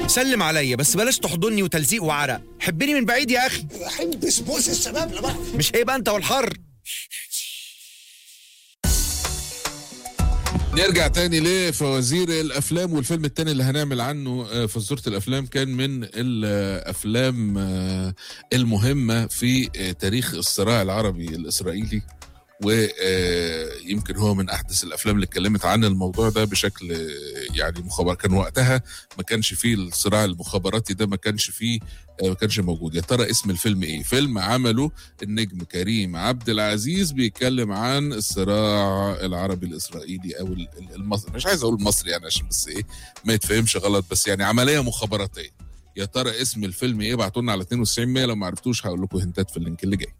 سلم عليا بس بلاش تحضني وتلزيق وعرق حبني من بعيد يا اخي احب سبوس الشباب بقى مش هيبقى انت والحر نرجع تاني لفوازير الافلام والفيلم التاني اللي هنعمل عنه آه، فزوره الافلام كان من الافلام آه، المهمه في آه، تاريخ الصراع العربي الاسرائيلي ويمكن هو من احدث الافلام اللي اتكلمت عن الموضوع ده بشكل آه، يعني مخابر كان وقتها ما كانش فيه الصراع المخابراتي ده ما كانش فيه آه، ما كانش موجود يا ترى اسم الفيلم ايه فيلم عمله النجم كريم عبد العزيز بيتكلم عن الصراع العربي الاسرائيلي او ال- ال- المصري مش عايز اقول المصري يعني عشان بس ايه ما يتفهمش غلط بس يعني عمليه مخابراتيه يا ترى اسم الفيلم ايه ابعتوا لنا على 92 100 لو ما عرفتوش هقول لكم هنتات في اللينك اللي جاي